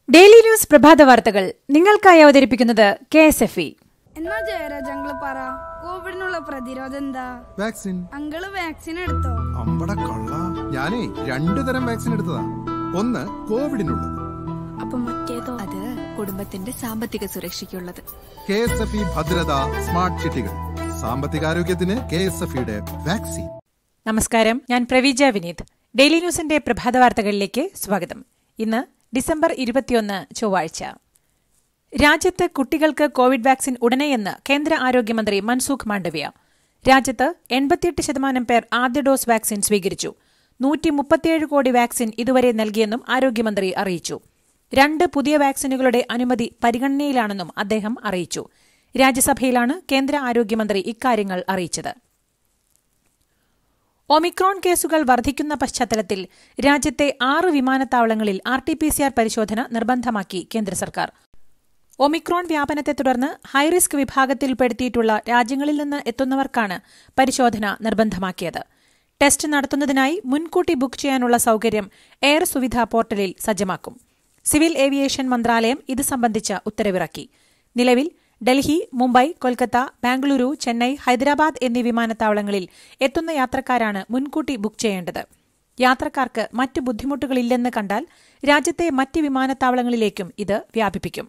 daily news പ്രഭാത വാർത്തകൾ നിങ്ങൾക്കായി അവതരിപ്പിക്കുന്നത് കെ എസ് എഫ് ഇ എന്നാ ജയരാജ് അങ്കിള് പറ കോവിഡിനുള്ള പ്രതിരോധം എന്താ വാക്സിൻ അങ്കിള് വാക്സിൻ എടുത്തോ അമ്പട കള്ള ഞാനേ രണ്ടു തരം വാക്സിൻ എടുത്തതാ ഒന്ന് കോവിഡിനുള്ളത് അപ്പൊ മറ്റേതോ അത് കുടുംബത്തിന്റെ സാമ്പത്തിക സുരക്ഷയ്ക്കുള്ളത് കെ എസ് എഫ് ഇ ഭദ്രത സ്മാർട്ട് ചിട്ടികൾ സാമ്പത്തികാരോഗ്യത്തിന് കെ എസ് എഫ് ഇയുടെ വാക്സിൻ നമസ്കാരം ഞാൻ പ്രവീജ വിനീത് ഡെയിലി ന്യൂസിന്റെ പ്രഭാത വാർത്തകളിലേക്ക് സ്വാഗതം ഇന്ന് ഡിസംബർ ഇരുപത്തിയൊന്ന് ചൊവ്വാഴ്ച രാജ്യത്ത് കുട്ടികൾക്ക് കോവിഡ് വാക്സിൻ ഉടനെയെന്ന് കേന്ദ്ര ആരോഗ്യമന്ത്രി മൻസുഖ് മാണ്ഡവ്യ രാജ്യത്ത് എൺപത്തിയെട്ട് ശതമാനം പേർ ആദ്യ ഡോസ് വാക്സിൻ സ്വീകരിച്ചു നൂറ്റി മുപ്പത്തിയേഴ് കോടി വാക്സിൻ ഇതുവരെ നൽകിയെന്നും ആരോഗ്യമന്ത്രി അറിയിച്ചു രണ്ട് പുതിയ വാക്സിനുകളുടെ അനുമതി പരിഗണനയിലാണെന്നും അദ്ദേഹം അറിയിച്ചു രാജ്യസഭയിലാണ് കേന്ദ്ര ആരോഗ്യമന്ത്രി ഇക്കാര്യങ്ങൾ അറിയിച്ചത് ഒമിക്രോൺ കേസുകൾ വർദ്ധിക്കുന്ന പശ്ചാത്തലത്തിൽ രാജ്യത്തെ ആറ് വിമാനത്താവളങ്ങളിൽ R T P C R പരിശോധന നിർബന്ധമാക്കി കേന്ദ്ര സർക്കാർ ഒമിക്രോൺ വ്യാപനത്തെ തുടർന്ന് ഹൈറിസ്ക് വിഭാഗത്തിൽപ്പെടുത്തിയിട്ടുള്ള രാജ്യങ്ങളിൽ നിന്ന് എത്തുന്നവർക്കാണ് പരിശോധന നിർബന്ധമാക്കിയത് ടെസ്റ്റ് നടത്തുന്നതിനായി മുൻകൂട്ടി ബുക്ക് ചെയ്യാനുള്ള സൌകര്യം എയർ സുവിധ പോർട്ടലിൽ സജ്ജമാക്കും സിവിൽ ഏവിയേഷൻ മന്ത്രാലയം ഇത് സംബന്ധിച്ച ഉത്തരവിറക്കി നിലവിൽ ഡൽഹി മുംബൈ കൊൽക്കത്ത ബാംഗ്ലൂരു ചെന്നൈ ഹൈദരാബാദ് എന്നീ വിമാനത്താവളങ്ങളിൽ എത്തുന്ന യാത്രക്കാരാണ് മുൻകൂട്ടി ബുക്ക് ചെയ്യേണ്ടത് യാത്രക്കാർക്ക് മറ്റ് ബുദ്ധിമുട്ടുകളില്ലെന്ന് കണ്ടാൽ രാജ്യത്തെ മറ്റ് വിമാനത്താവളങ്ങളിലേക്കും ഇത് വ്യാപിപ്പിക്കും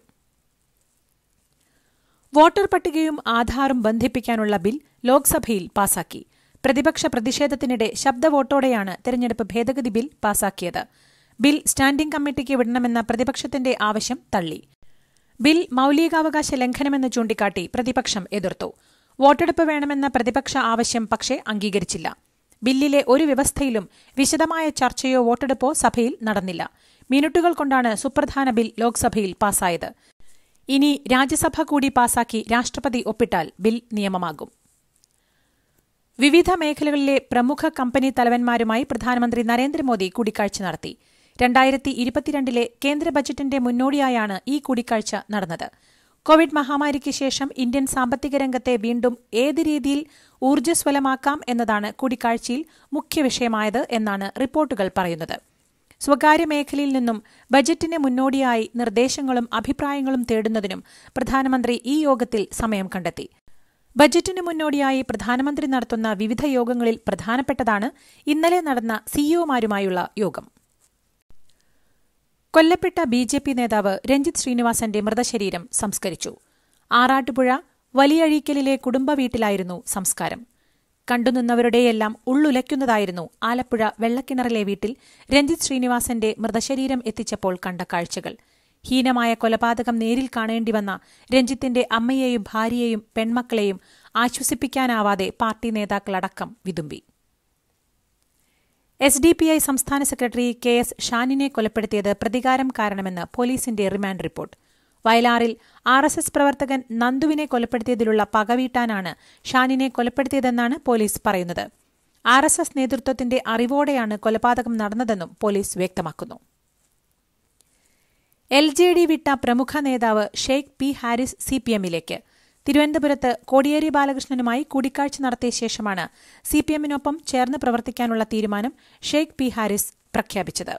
വോട്ടർ പട്ടികയും ആധാറും ബന്ധിപ്പിക്കാനുള്ള ബിൽ ലോക്സഭയിൽ പാസാക്കി പ്രതിപക്ഷ പ്രതിഷേധത്തിനിടെ ശബ്ദ വോട്ടോടെയാണ് തെരഞ്ഞെടുപ്പ് ഭേദഗതി ബിൽ പാസാക്കിയത് ബിൽ സ്റ്റാൻഡിംഗ് കമ്മിറ്റിക്ക് വിടണമെന്ന പ്രതിപക്ഷത്തിന്റെ ആവശ്യം തള്ളി ബിൽ മൌലികാവകാശ ലംഘനമെന്ന് ചൂണ്ടിക്കാട്ടി പ്രതിപക്ഷം എതിർത്തു വോട്ടെടുപ്പ് വേണമെന്ന പ്രതിപക്ഷ ആവശ്യം പക്ഷേ അംഗീകരിച്ചില്ല ബില്ലിലെ ഒരു വ്യവസ്ഥയിലും വിശദമായ ചർച്ചയോ വോട്ടെടുപ്പോ സഭയിൽ നടന്നില്ല മിനിറ്റുകൾ കൊണ്ടാണ് സുപ്രധാന ബിൽ ലോക്സഭയിൽ പാസായത് ഇനി രാജ്യസഭ കൂടി പാസാക്കി രാഷ്ട്രപതി ഒപ്പിട്ടാൽ ബിൽ നിയമമാകും വിവിധ മേഖലകളിലെ പ്രമുഖ കമ്പനി തലവന്മാരുമായി പ്രധാനമന്ത്രി നരേന്ദ്രമോദി കൂടിക്കാഴ്ച നടത്തി രണ്ടായിരത്തി ഇരുപത്തിരണ്ടിലെ കേന്ദ്ര ബജറ്റിന്റെ മുന്നോടിയായാണ് ഈ കൂടിക്കാഴ്ച നടന്നത് കോവിഡ് മഹാമാരിക്ക് ശേഷം ഇന്ത്യൻ സാമ്പത്തിക രംഗത്തെ വീണ്ടും ഏത് രീതിയിൽ ഊർജ്ജസ്വലമാക്കാം എന്നതാണ് കൂടിക്കാഴ്ചയിൽ മുഖ്യ വിഷയമായത് എന്നാണ് റിപ്പോർട്ടുകൾ പറയുന്നത് സ്വകാര്യ മേഖലയിൽ നിന്നും ബജറ്റിന് മുന്നോടിയായി നിർദ്ദേശങ്ങളും അഭിപ്രായങ്ങളും തേടുന്നതിനും പ്രധാനമന്ത്രി ഈ യോഗത്തിൽ സമയം കണ്ടെത്തി ബജറ്റിന് മുന്നോടിയായി പ്രധാനമന്ത്രി നടത്തുന്ന വിവിധ യോഗങ്ങളിൽ പ്രധാനപ്പെട്ടതാണ് ഇന്നലെ നടന്ന സിഇഒമാരുമായുള്ള യോഗം കൊല്ലപ്പെട്ട ബി ജെ പി നേതാവ് രഞ്ജിത് ശ്രീനിവാസന്റെ മൃതശരീരം സംസ്കരിച്ചു ആറാട്ടുപുഴ വലിയഴീക്കലിലെ കുടുംബ വീട്ടിലായിരുന്നു സംസ്കാരം കണ്ടുനിന്നവരുടെയെല്ലാം ഉള്ളുലയ്ക്കുന്നതായിരുന്നു ആലപ്പുഴ വെള്ളക്കിണറിലെ വീട്ടിൽ രഞ്ജിത് ശ്രീനിവാസന്റെ മൃതശരീരം എത്തിച്ചപ്പോൾ കണ്ട കാഴ്ചകൾ ഹീനമായ കൊലപാതകം നേരിൽ കാണേണ്ടി വന്ന രഞ്ജിത്തിന്റെ അമ്മയെയും ഭാര്യയെയും പെൺമക്കളെയും ആശ്വസിപ്പിക്കാനാവാതെ പാർട്ടി നേതാക്കളടക്കം വിതുമ്പി എസ് ഡി പി ഐ സംസ്ഥാന സെക്രട്ടറി കെ എസ് ഷാനിനെ കൊലപ്പെടുത്തിയത് പ്രതികാരം കാരണമെന്ന് പോലീസിന്റെ റിമാൻഡ് റിപ്പോർട്ട് വയലാറിൽ ആർ എസ് എസ് പ്രവർത്തകൻ നന്ദുവിനെ കൊലപ്പെടുത്തിയതിലുള്ള പകവീട്ടാനാണ് ഷാനിനെ കൊലപ്പെടുത്തിയതെന്നാണ് പോലീസ് പറയുന്നത് ആർ എസ് എസ് നേതൃത്വത്തിന്റെ അറിവോടെയാണ് കൊലപാതകം നടന്നതെന്നും പോലീസ് വ്യക്തമാക്കുന്നു എൽ ജെ ഡി വിട്ട പ്രമുഖ നേതാവ് Sheikh P Haris C P എമ്മിലേക്ക് തിരുവനന്തപുരത്ത് കോടിയേരി ബാലകൃഷ്ണനുമായി കൂടിക്കാഴ്ച നടത്തിയ ശേഷമാണ് സി പി എമ്മിനൊപ്പം ചേർന്ന് പ്രവർത്തിക്കാനുള്ള തീരുമാനം ഷെയ്ഖ് പി ഹാരിസ് പ്രഖ്യാപിച്ചത്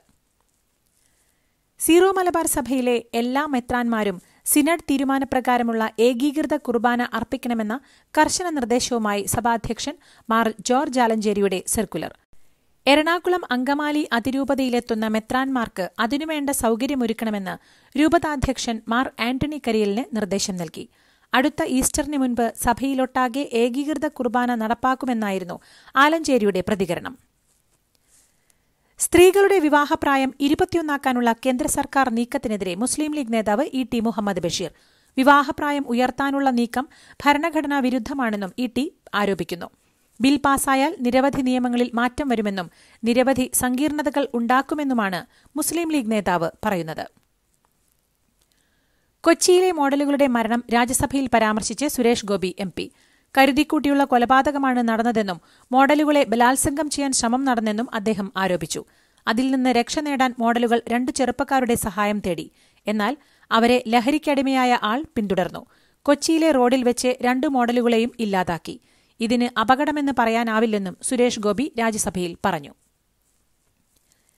സീറോ മലബാർ സഭയിലെ എല്ലാ മെത്രാൻമാരും സിനഡ് തീരുമാനപ്രകാരമുള്ള ഏകീകൃത കുർബാന അർപ്പിക്കണമെന്ന കർശന നിർദ്ദേശവുമായി സഭാധ്യക്ഷൻ മാർ ജോർജ് ആലഞ്ചേരിയുടെ സർക്കുലർ എറണാകുളം അങ്കമാലി അതിരൂപതയിലെത്തുന്ന മെത്രാൻമാർക്ക് അതിനുവേണ്ട സൌകര്യമൊരുക്കണമെന്ന് രൂപതാധ്യക്ഷൻ മാർ ആന്റണി കരിയലിന് നിർദ്ദേശം നൽകി അടുത്ത ഈസ്റ്ററിന് മുൻപ് സഭയിലൊട്ടാകെ ഏകീകൃത കുർബാന നടപ്പാക്കുമെന്നായിരുന്നു ആലഞ്ചേരിയുടെ പ്രതികരണം സ്ത്രീകളുടെ വിവാഹപ്രായം ഇരുപത്തിയൊന്നാക്കാനുള്ള കേന്ദ്ര സർക്കാർ നീക്കത്തിനെതിരെ മുസ്ലിം ലീഗ് നേതാവ് ഇ ടി മുഹമ്മദ് ബഷീർ വിവാഹപ്രായം ഉയർത്താനുള്ള നീക്കം ഭരണഘടനാ വിരുദ്ധമാണെന്നും ഇ ടി ആരോപിക്കുന്നു ബിൽ പാസായാൽ നിരവധി നിയമങ്ങളിൽ മാറ്റം വരുമെന്നും നിരവധി സങ്കീർണതകൾ ഉണ്ടാക്കുമെന്നുമാണ് മുസ്ലിം ലീഗ് നേതാവ് പറയുന്നത് കൊച്ചിയിലെ മോഡലുകളുടെ മരണം രാജ്യസഭയിൽ പരാമർശിച്ച് സുരേഷ് ഗോപി എം പി കരുതിക്കൂട്ടിയുള്ള കൊലപാതകമാണ് നടന്നതെന്നും മോഡലുകളെ ബലാത്സംഗം ചെയ്യാൻ ശ്രമം നടന്നെന്നും അദ്ദേഹം ആരോപിച്ചു അതിൽ നിന്ന് രക്ഷ നേടാൻ മോഡലുകൾ രണ്ടു ചെറുപ്പക്കാരുടെ സഹായം തേടി എന്നാൽ അവരെ ലഹരിക്കടിമയായ ആൾ പിന്തുടർന്നു കൊച്ചിയിലെ റോഡിൽ വെച്ച് രണ്ടു മോഡലുകളെയും ഇല്ലാതാക്കി ഇതിന് അപകടമെന്ന് പറയാനാവില്ലെന്നും സുരേഷ് ഗോപി രാജ്യസഭയിൽ പറഞ്ഞു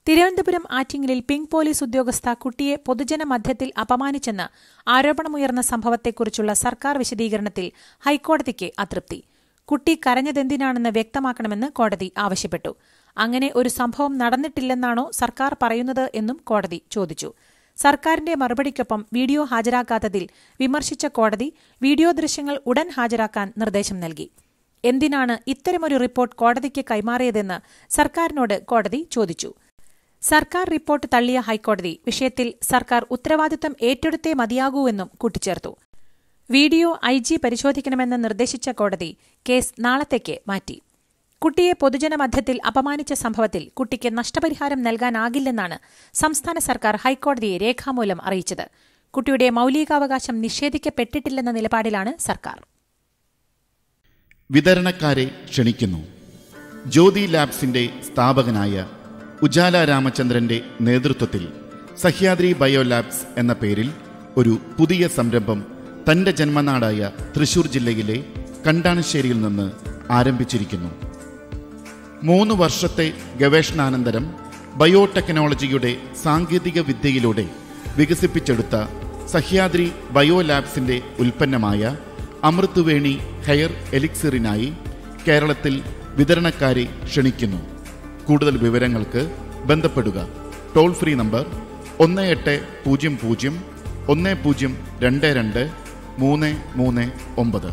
തിരുവനന്തപുരം ആറ്റിങ്ങലിൽ പിങ്ക് പോലീസ് ഉദ്യോഗസ്ഥ കുട്ടിയെ പൊതുജന മധ്യത്തിൽ അപമാനിച്ചെന്ന് ആരോപണമുയർന്ന സംഭവത്തെക്കുറിച്ചുള്ള സർക്കാർ വിശദീകരണത്തിൽ ഹൈക്കോടതിക്ക് അതൃപ്തി കുട്ടി കരഞ്ഞതെന്തിനാണെന്ന് വ്യക്തമാക്കണമെന്ന് കോടതി ആവശ്യപ്പെട്ടു അങ്ങനെ ഒരു സംഭവം നടന്നിട്ടില്ലെന്നാണോ സർക്കാർ പറയുന്നത് എന്നും കോടതി ചോദിച്ചു സർക്കാരിന്റെ മറുപടിക്കൊപ്പം വീഡിയോ ഹാജരാക്കാത്തതിൽ വിമർശിച്ച കോടതി വീഡിയോ ദൃശ്യങ്ങൾ ഉടൻ ഹാജരാക്കാൻ നിർദ്ദേശം നൽകി എന്തിനാണ് ഇത്തരമൊരു റിപ്പോർട്ട് കോടതിക്ക് കൈമാറിയതെന്ന് സർക്കാരിനോട് കോടതി ചോദിച്ചു സർക്കാർ റിപ്പോർട്ട് തള്ളിയ ഹൈക്കോടതി വിഷയത്തിൽ സർക്കാർ ഉത്തരവാദിത്തം ഏറ്റെടുത്തേ മതിയാകൂവെന്നും കൂട്ടിച്ചേർത്തു വീഡിയോ ഐ ജി പരിശോധിക്കണമെന്ന് നിർദ്ദേശിച്ച കോടതി കേസ് നാളത്തേക്ക് മാറ്റി കുട്ടിയെ പൊതുജനമധ്യത്തിൽ അപമാനിച്ച സംഭവത്തിൽ കുട്ടിക്ക് നഷ്ടപരിഹാരം നൽകാനാകില്ലെന്നാണ് സംസ്ഥാന സർക്കാർ ഹൈക്കോടതിയെ രേഖാമൂലം അറിയിച്ചത് കുട്ടിയുടെ മൌലികാവകാശം നിഷേധിക്കപ്പെട്ടിട്ടില്ലെന്ന നിലപാടിലാണ് സർക്കാർ വിതരണക്കാരെ ക്ഷണിക്കുന്നു ജ്യോതി ലാബ്സിന്റെ സ്ഥാപകനായ ഉജാല രാമചന്ദ്രന്റെ നേതൃത്വത്തിൽ സഹ്യാദ്രി ബയോ ലാബ്സ് എന്ന പേരിൽ ഒരു പുതിയ സംരംഭം തന്റെ ജന്മനാടായ തൃശൂർ ജില്ലയിലെ കണ്ടാണശ്ശേരിയിൽ നിന്ന് ആരംഭിച്ചിരിക്കുന്നു മൂന്ന് വർഷത്തെ ഗവേഷണാനന്തരം ബയോടെക്നോളജിയുടെ സാങ്കേതിക വിദ്യയിലൂടെ വികസിപ്പിച്ചെടുത്ത സഹ്യാദ്രി ബയോ ലാബ്സിന്റെ ഉൽപ്പന്നമായ അമൃത്വേണി ഹെയർ എലിക്സിറിനായി കേരളത്തിൽ വിതരണക്കാരെ ക്ഷണിക്കുന്നു കൂടുതൽ വിവരങ്ങൾക്ക് ബന്ധപ്പെടുക ടോൾ ഫ്രീ നമ്പർ ഒന്ന് എട്ട് പൂജ്യം പൂജ്യം ഒന്ന് പൂജ്യം രണ്ട് രണ്ട് മൂന്ന് മൂന്ന് ഒമ്പത്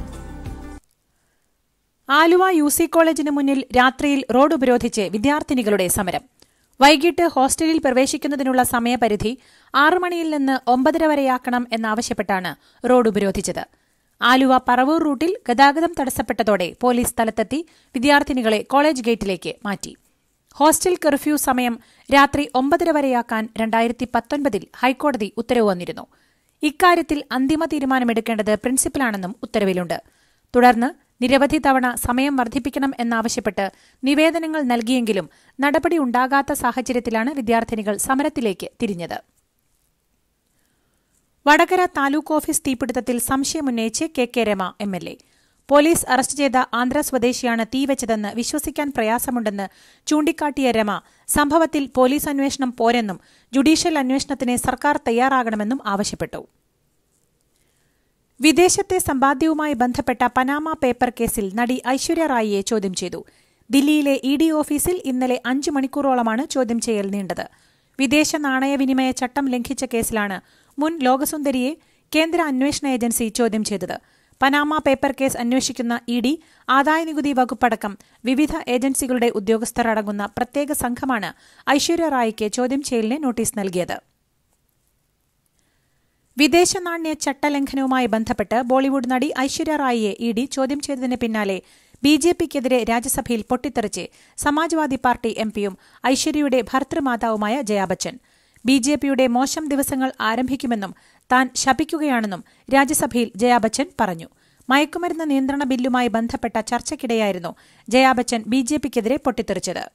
ആലുവ യു സി കോളേജിന് മുന്നിൽ രാത്രിയിൽ റോഡ് ഉപരോധിച്ച് വിദ്യാർത്ഥിനികളുടെ സമരം വൈകിട്ട് ഹോസ്റ്റലിൽ പ്രവേശിക്കുന്നതിനുള്ള സമയപരിധി ആറു മണിയിൽ നിന്ന് ഒമ്പതര വരെയാക്കണം എന്നാവശ്യപ്പെട്ടാണ് റോഡ് ഉപരോധിച്ചത് ആലുവ പറവൂർ റൂട്ടിൽ ഗതാഗതം തടസ്സപ്പെട്ടതോടെ പോലീസ് സ്ഥലത്തെത്തി വിദ്യാർത്ഥിനികളെ കോളേജ് ഗേറ്റിലേക്ക് മാറ്റി ഹോസ്റ്റൽ കർഫ്യൂ സമയം രാത്രി ഒമ്പതര വരെയാക്കാൻ രണ്ടായിരത്തി പത്തൊൻപതിൽ ഹൈക്കോടതി ഉത്തരവ് വന്നിരുന്നു ഇക്കാര്യത്തിൽ അന്തിമ തീരുമാനമെടുക്കേണ്ടത് പ്രിൻസിപ്പലാണെന്നും ഉത്തരവിലുണ്ട് തുടർന്ന് നിരവധി തവണ സമയം വർദ്ധിപ്പിക്കണം എന്നാവശ്യപ്പെട്ട് നിവേദനങ്ങൾ നൽകിയെങ്കിലും നടപടി ഉണ്ടാകാത്ത സാഹചര്യത്തിലാണ് വിദ്യാർത്ഥിനികൾ സമരത്തിലേക്ക് തിരിഞ്ഞത് വടകര താലൂക്ക് ഓഫീസ് തീപിടുത്തത്തിൽ സംശയമുന്നയിച്ച് K K Rema M L A police arrest ചെയ്ത ആന്ധ്ര സ്വദേശിയാണ് തീവച്ചതെന്ന് വിശ്വസിക്കാൻ പ്രയാസമുണ്ടെന്ന് ചൂണ്ടിക്കാട്ടിയ രമ സംഭവത്തിൽ പോലീസ് അന്വേഷണം പോരെന്നും ജുഡീഷ്യൽ അന്വേഷണത്തിന് സർക്കാർ തയ്യാറാകണമെന്നും ആവശ്യപ്പെട്ടു വിദേശത്തെ സമ്പാദ്യവുമായി ബന്ധപ്പെട്ട പനാമ പേപ്പർ കേസിൽ നടി ഐശ്വര്യ റായിയെ ചോദ്യം ചെയ്തു ദില്ലിയിലെ ഇ ഡി ഓഫീസിൽ ഇന്നലെ അഞ്ചു മണിക്കൂറോളമാണ് ചോദ്യം ചെയ്യൽ നീണ്ടത് വിദേശ നാണയവിനിമയ ചട്ടം ലംഘിച്ച കേസിലാണ് മുൻ ലോകസുന്ദരിയെ കേന്ദ്ര അന്വേഷണ ഏജൻസി ചോദ്യം ചെയ്തത് പനാമ പേപ്പർ കേസ് അന്വേഷിക്കുന്ന ഇ ഡി ആദായനികുതി വകുപ്പടക്കം വിവിധ ഏജൻസികളുടെ ഉദ്യോഗസ്ഥർ അടങ്ങുന്ന പ്രത്യേക സംഘമാണ് ഐശ്വര്യ റായിക്ക് ചോദ്യം ചെയ്യലിന് നോട്ടീസ് നൽകിയത് വിദേശ നാണ്യ ചട്ടലംഘനവുമായി ബന്ധപ്പെട്ട് ബോളിവുഡ് നടി ഐശ്വര്യ റായിയെ ഇ ഡി ചോദ്യം ചെയ്തതിന് പിന്നാലെ ബി ജെ പിക്കെതിരെ രാജ്യസഭയിൽ പൊട്ടിത്തെറിച്ച് സമാജ്വാദി പാർട്ടി എം പിയും ഐശ്വര്യയുടെ ഭർത്തൃമാതാവുമായ ജയാ ബച്ചൻ ബി ജെ പിയുടെ മോശം ദിവസങ്ങൾ ആരംഭിക്കുമെന്നും താൻ ശപിക്കുകയാണെന്നും രാജ്യസഭയിൽ ജയാ ബച്ചൻ പറഞ്ഞു മയക്കുമരുന്ന് നിയന്ത്രണ ബില്ലുമായി ബന്ധപ്പെട്ട ചർച്ചയ്ക്കിടെയായിരുന്നു ജയാ ബച്ചൻ ബി ജെ പിക്കെതിരെ പൊട്ടിത്തെറിച്ചത്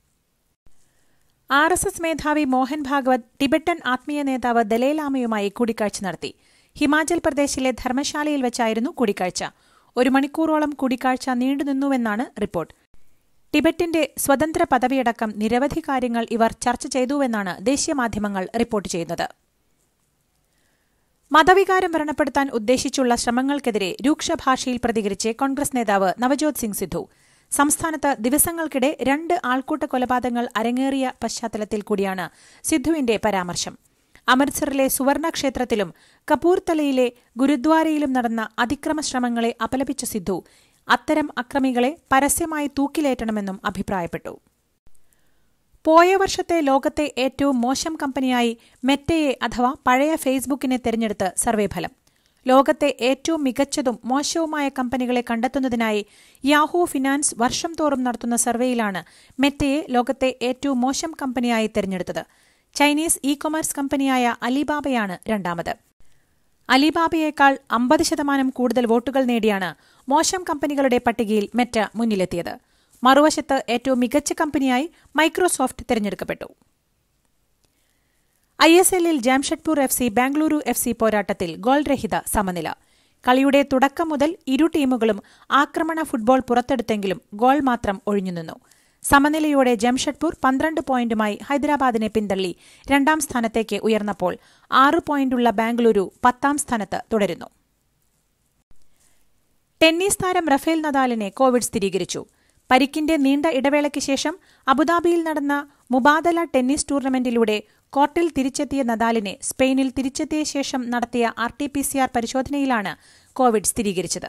ആർ എസ് എസ് മേധാവി മോഹൻ ഭാഗവത് ടിബറ്റൻ ആത്മീയ നേതാവ് ദലൈലാമയുമായി കൂടിക്കാഴ്ച നടത്തി ഹിമാചൽ പ്രദേശിലെ ധർമ്മശാലയിൽ വെച്ചായിരുന്നു കൂടിക്കാഴ്ച ഒരു മണിക്കൂറോളം കൂടിക്കാഴ്ച നീണ്ടുനിന്നുവെന്നാണ് റിപ്പോർട്ട് ടിബറ്റിന്റെ സ്വതന്ത്ര പദവിയടക്കം നിരവധി കാര്യങ്ങൾ ഇവർ ചർച്ച ചെയ്തുവെന്നാണ് ദേശീയ മാധ്യമങ്ങൾ റിപ്പോർട്ട് ചെയ്യുന്നത് മതവികാരം വ്രണപ്പെടുത്താൻ ഉദ്ദേശിച്ചുള്ള ശ്രമങ്ങൾക്കെതിരെ രൂക്ഷഭാഷയിൽ പ്രതികരിച്ച് കോൺഗ്രസ് നേതാവ് നവജോത് സിംഗ് സിദ്ധു സംസ്ഥാനത്ത് ദിവസങ്ങൾക്കിടെ രണ്ട് ആൾക്കൂട്ട കൊലപാതകങ്ങൾ അരങ്ങേറിയ പശ്ചാത്തലത്തിൽ കൂടിയാണ് സിദ്ധുവിന്റെ പരാമർശം അമൃത്സറിലെ സുവർണ ക്ഷേത്രത്തിലും കപൂർത്തലയിലെ ഗുരുദ്വാരയിലും നടന്ന അതിക്രമ ശ്രമങ്ങളെ അപലപിച്ച സിദ്ധു അത്തരം അക്രമികളെ പരസ്യമായി തൂക്കിലേറ്റണമെന്നും അഭിപ്രായപ്പെട്ടു പോയ വർഷത്തെ ലോകത്തെ ഏറ്റവും മോശം കമ്പനിയായി മെറ്റയെ അഥവാ പഴയ ഫേസ്ബുക്കിനെ തെരഞ്ഞെടുത്ത് സർവേ ഫലം ലോകത്തെ ഏറ്റവും മികച്ചതും മോശവുമായ കമ്പനികളെ കണ്ടെത്തുന്നതിനായി യാഹൂ ഫിനാൻസ് വർഷം തോറും നടത്തുന്ന സർവേയിലാണ് മെറ്റയെ ലോകത്തെ ഏറ്റവും മോശം കമ്പനിയായി തെരഞ്ഞെടുത്തത് ചൈനീസ് ഇ കൊമേഴ്സ് കമ്പനിയായ അലിബാബയാണ് രണ്ടാമത് അലിബാബയേക്കാൾ അമ്പത് ശതമാനം കൂടുതൽ വോട്ടുകൾ നേടിയാണ് മോശം കമ്പനികളുടെ പട്ടികയിൽ മെറ്റ മുന്നിലെത്തിയത് മറുവശത്ത് ഏറ്റവും മികച്ച കമ്പനിയായി മൈക്രോസോഫ്റ്റ് തിരഞ്ഞെടുക്കപ്പെട്ടു ഐ എസ് എല്ലിൽ Jamshedpur F C Bengaluru F C പോരാട്ടത്തിൽ ഗോൾ രഹിത സമനില കളിയുടെ തുടക്കം മുതൽ ഇരു ടീമുകളും ആക്രമണ ഫുട്ബോൾ പുറത്തെടുത്തെങ്കിലും ഗോൾ മാത്രം ഒഴിഞ്ഞുനിന്നു സമനിലയോടെ ജംഷഡ്പൂർ പന്ത്രണ്ട് പോയിന്റുമായി ഹൈദരാബാദിനെ പിന്തള്ളി രണ്ടാം സ്ഥാനത്തേക്ക് ഉയർന്നപ്പോൾ ആറ് പോയിന്റുള്ള ബാംഗ്ലൂരു പത്താം സ്ഥാനത്ത് തുടരുന്നു ടെന്നീസ് താരം റഫേൽ നദാലിനെ കോവിഡ് സ്ഥിരീകരിച്ചു പരിക്കിന്റെ നീണ്ട ഇടവേളയ്ക്ക് ശേഷം അബുദാബിയിൽ നടന്ന മുബാദല ടെന്നീസ് ടൂർണമെന്റിലൂടെ കോർട്ടിൽ തിരിച്ചെത്തിയ നദാലിനെ സ്പെയിനിൽ തിരിച്ചെത്തിയ ശേഷം നടത്തിയ R T P C R പരിശോധനയിലാണ് കോവിഡ് സ്ഥിരീകരിച്ചത്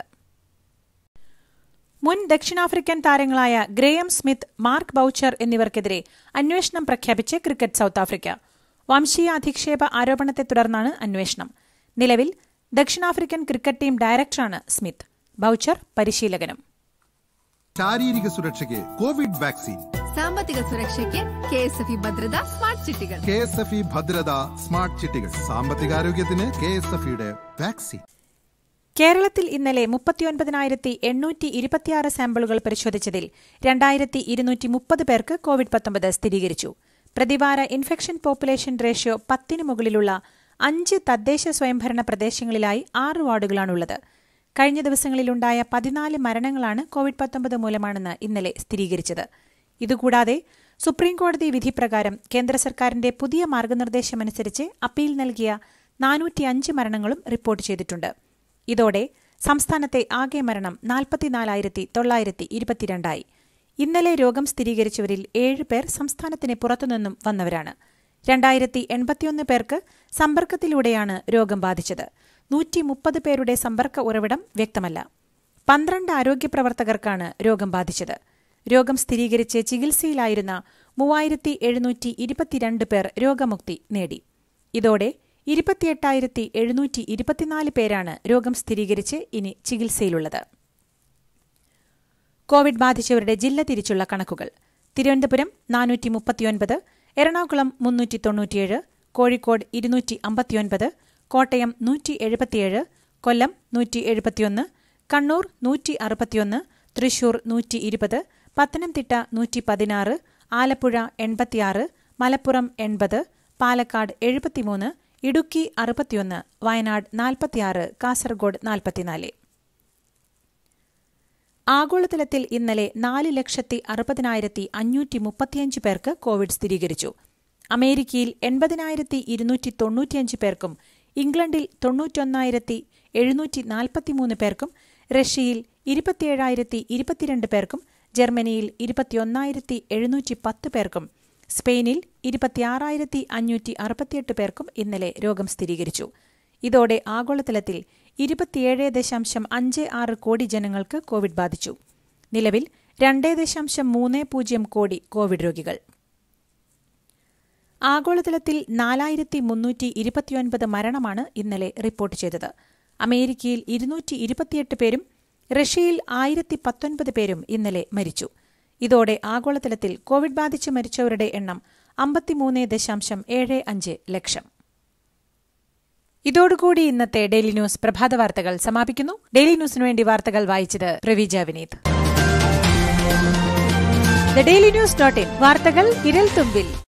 മുൻ ദക്ഷിണാഫ്രിക്കൻ താരങ്ങളായ ഗ്രേയം സ്മിത്ത് മാർക്ക് ബൌച്ചർ എന്നിവർക്കെതിരെ അന്വേഷണം പ്രഖ്യാപിച്ച് ക്രിക്കറ്റ് സൌത്ത് ആഫ്രിക്ക വംശീയ അധിക്ഷേപ ആരോപണത്തെ തുടർന്നാണ് അന്വേഷണം നിലവിൽ ദക്ഷിണാഫ്രിക്കൻ ക്രിക്കറ്റ് ടീം ഡയറക്ടറാണ് സ്മിത്ത് ബൌച്ചർ പരിശീലകനും ശാരീരിക സുരക്ഷയ്ക്ക് കോവിഡ് വാക്സിൻ സാമ്പത്തിക സുരക്ഷയ്ക്ക് കെ എസ് എഫ് ഇ ഭദ്രത സ്മാർട്ട് ചിട്ടികൾ കെ എസ് എഫ് ഇ ഭദ്രത സ്മാർട്ട് ചിട്ടികൾ സാമ്പത്തികാരോഗ്യത്തിന് കെ എസ് എഫ് ഇയുടെ വാക്സിൻ കേരളത്തിൽ ഇന്നലെ മുപ്പത്തിയൊൻപതിനായിരത്തി എണ്ണൂറ്റി ഇരുപത്തിയാറ് സാമ്പിളുകൾ പരിശോധിച്ചതിൽ രണ്ടായിരത്തി ഇരുന്നൂറ്റി മുപ്പത് പേർക്ക് കോവിഡ് പത്തൊമ്പത് സ്ഥിരീകരിച്ചു പ്രതിവാര ഇൻഫെക്ഷൻ പോപ്പുലേഷൻ റേഷ്യോ പത്തിന് മുകളിലുള്ള അഞ്ച് തദ്ദേശ സ്വയംഭരണ പ്രദേശങ്ങളിലായി ആറ് വാർഡുകളാണുള്ളത് കഴിഞ്ഞ ദിവസങ്ങളിലുണ്ടായ പതിനാല് മരണങ്ങളാണ് കോവിഡ് പത്തൊമ്പത് മൂലമാണെന്ന് ഇന്നലെ സ്ഥിരീകരിച്ചത് ഇതുകൂടാതെ സുപ്രീംകോടതി വിധിപ്രകാരം കേന്ദ്ര സർക്കാരിന്റെ പുതിയ മാർഗനിർദ്ദേശമനുസരിച്ച് അപ്പീൽ നൽകിയ നാനൂറ്റിയഞ്ച് മരണങ്ങളും റിപ്പോർട്ട് ചെയ്തിട്ടുണ്ട് ഇതോടെ സംസ്ഥാനത്തെ ആകെ മരണം നാൽപ്പത്തിനാലായിരത്തി തൊള്ളായിരത്തി ഇരുപത്തിരണ്ടായി ഇന്നലെ രോഗം സ്ഥിരീകരിച്ചവരിൽ ഏഴ് പേർ സംസ്ഥാനത്തിന് പുറത്തുനിന്നും വന്നവരാണ് രണ്ടായിരത്തി എൺപത്തിയൊന്ന് പേർക്ക് സമ്പർക്കത്തിലൂടെയാണ് രോഗം ബാധിച്ചത് നൂറ്റി മുപ്പത് പേരുടെ സമ്പർക്ക ഉറവിടം വ്യക്തമല്ല പന്ത്രണ്ട് ആരോഗ്യപ്രവർത്തകർക്കാണ് രോഗം ബാധിച്ചത് രോഗം സ്ഥിരീകരിച്ച് ചികിത്സയിലായിരുന്ന മൂവായിരത്തി എഴുന്നൂറ്റി ഇരുപത്തിരണ്ട് പേർ രോഗമുക്തി നേടി ഇതോടെ ഇരുപത്തിയെട്ടായിരത്തി എഴുന്നൂറ്റി ഇരുപത്തിനാല് പേരാണ് രോഗം സ്ഥിരീകരിച്ച് ഇനി ചികിത്സയിലുള്ളത് കോവിഡ് ബാധിച്ചവരുടെ ജില്ല തിരിച്ചുള്ള കണക്കുകൾ തിരുവനന്തപുരം നാനൂറ്റി മുപ്പത്തിയൊൻപത് എറണാകുളം മുന്നൂറ്റി തൊണ്ണൂറ്റിയേഴ് കോഴിക്കോട് ഇരുന്നൂറ്റി അമ്പത്തിയൊൻപത് കോട്ടയം നൂറ്റി എഴുപത്തിയേഴ് കൊല്ലം നൂറ്റി എഴുപത്തിയൊന്ന് കണ്ണൂർ നൂറ്റി അറുപത്തിയൊന്ന് തൃശൂർ നൂറ്റി ഇരുപത് പത്തനംതിട്ട നൂറ്റി പതിനാറ് ആലപ്പുഴ എൺപത്തിയാറ് മലപ്പുറം എൺപത് പാലക്കാട് എഴുപത്തിമൂന്ന് ഇടുക്കി അറുപത്തിയൊന്ന് വയനാട് നാൽപ്പത്തിയാറ് കാസർഗോഡ് നാൽപ്പത്തിനാല് ആഗോളതലത്തിൽ ഇന്നലെ നാല് ലക്ഷത്തി അറുപതിനായിരത്തി അഞ്ഞൂറ്റി മുപ്പത്തിയഞ്ച് പേർക്ക് കോവിഡ് സ്ഥിരീകരിച്ചു അമേരിക്കയിൽ എൺപതിനായിരത്തി ഇരുന്നൂറ്റി തൊണ്ണൂറ്റിയഞ്ച് പേർക്കും ഇംഗ്ലണ്ടിൽ തൊണ്ണൂറ്റൊന്നായിരത്തി എഴുന്നൂറ്റി നാൽപ്പത്തിമൂന്ന് പേർക്കും റഷ്യയിൽ ഇരുപത്തിയേഴായിരത്തി ഇരുപത്തിരണ്ട് പേർക്കും ജർമ്മനിയിൽ ഇരുപത്തിയൊന്നായിരത്തി എഴുന്നൂറ്റി പത്ത് പേർക്കും സ്പെയിനിൽ ഇരുപത്തിയാറായിരത്തി അഞ്ഞൂറ്റി അറുപത്തിയെട്ട് പേർക്കും ഇന്നലെ രോഗം സ്ഥിരീകരിച്ചു ഇതോടെ ആഗോളതലത്തിൽ ഇരുപത്തിയേഴ് ദശാംശം അഞ്ച് ആറ് കോടി ജനങ്ങൾക്ക് കോവിഡ് ബാധിച്ചു നിലവിൽ രണ്ട് ദശാംശം മൂന്ന് പൂജ്യം കോടി കോവിഡ് രോഗികൾ ആഗോളതലത്തിൽ നാലായിരത്തി മുന്നൂറ്റി ഇരുപത്തിയൊൻപത് മരണമാണ് ഇന്നലെ റിപ്പോർട്ട് ചെയ്തത് അമേരിക്കയിൽ ഇരുന്നൂറ്റി ഇരുപത്തിയെട്ട് പേരും റഷ്യയിൽ ആയിരത്തി പത്തൊൻപത് പേരും ഇന്നലെ മരിച്ചു ഇതോടെ ആഗോളതലത്തിൽ കോവിഡ് ബാധിച്ച് മരിച്ചവരുടെ എണ്ണം അമ്പത്തിമൂന്ന് ദശാംശം ഏഴ് അഞ്ച് ലക്ഷം ഇതോടുകൂടി ഇന്നത്തെ ഡെയിലി ന്യൂസ് പ്രഭാത വാർത്തകൾ സമാപിക്കുന്നു ഡെയിലി ന്യൂസിനു വേണ്ടി വാർത്തകൾ വായിച്ചത് Praveeja Vineeth the daily news dot in വാർത്തകൾ ഇരൽ തുമ്പിൽ